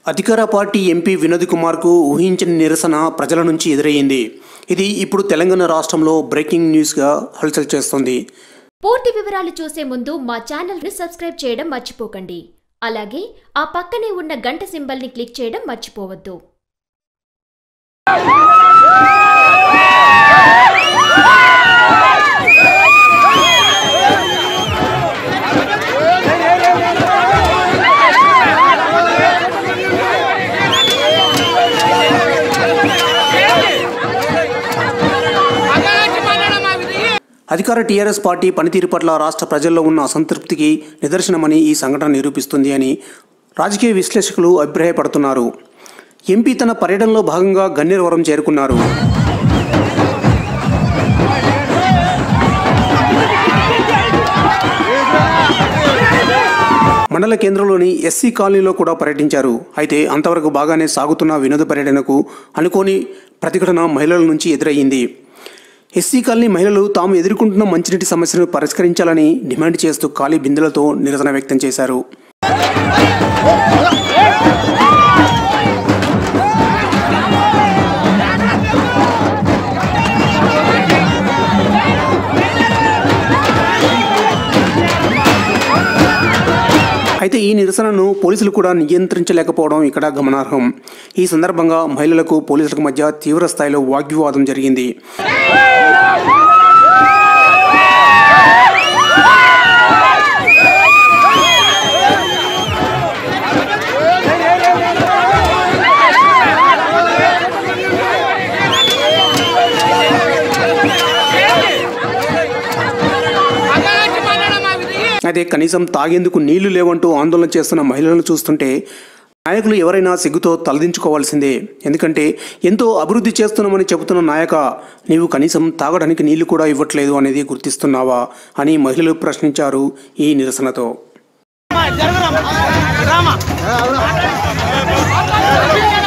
అధికార party MP Vinod కుమార్కు ఊహించని నిరసన ప్రజల నుంచి ఎదురయ్యింది ఇది ఇప్పుడు తెలంగాణ రాష్ట్రంలో బ్రేకింగ్ న్యూస్గా హల్చల్ చేస్తోంది పూర్తి వివరాలు చూసే ముందు మా ఛానల్ని సబ్స్క్రైబ్ చేయడం మర్చిపోకండి అలాగే ఆ పక్కనే ఉన్న గంట సింబల్ని క్లిక్ చేయడం మర్చిపోవద్దు అధికార టీఆర్ఎస్ పార్టీ పనితీరు పట్ల రాష్ట్ర ప్రజల్లో ఉన్న అసంతృప్తికి నిదర్శనమని ఈ సంఘటన నిరూపిస్తుంది అని రాజకీయ విశ్లేషకులు అభిప్రాయపడుతున్నారు ఎంపీ తన పర్యటనలో భాగంగా గన్నేరవరం చేరుకున్నారు మండల కేంద్రంలోని ఎస్సీ కాలనీలో కూడా పర్యటించారు అయితే అంతవరకు బాగానే సాగుతున్న వినోద పర్యటనకు అనుకోని ప్రతిఘటన మహిళల నుంచి ఎదురయ్యింది ఎస్సీ కాలనీ మహిళలు తాము ఎదుర్కొంటున్న మంచినీటి సమస్యను పరిష్కరించాలని డిమాండ్ చేస్తూ ఖాళీ బిందెలతో నిరసన వ్యక్తం చేశారు అయితే ఈ నిరసనను పోలీసులు కూడా నియంత్రించలేకపోవడం ఇక్కడ గమనార్హం ఈ సందర్భంగా మహిళలకు పోలీసులకు మధ్య తీవ్ర స్థాయిలో వాగ్వివాదం జరిగింది అయితే కనీసం తాగేందుకు నీళ్లు లేవంటూ ఆందోళన చేస్తున్న మహిళలను చూస్తుంటే నాయకులు ఎవరైనా సిగ్గుతో తలదించుకోవాల్సిందే ఎందుకంటే ఎంతో అభివృద్ధి చేస్తున్నామని చెబుతున్న నాయక నీవు కనీసం తాగడానికి నీళ్లు కూడా ఇవ్వట్లేదు అనేది గుర్తిస్తున్నావా అని మహిళలు ప్రశ్నించారు ఈ నిరసనతో జరగరామా రామా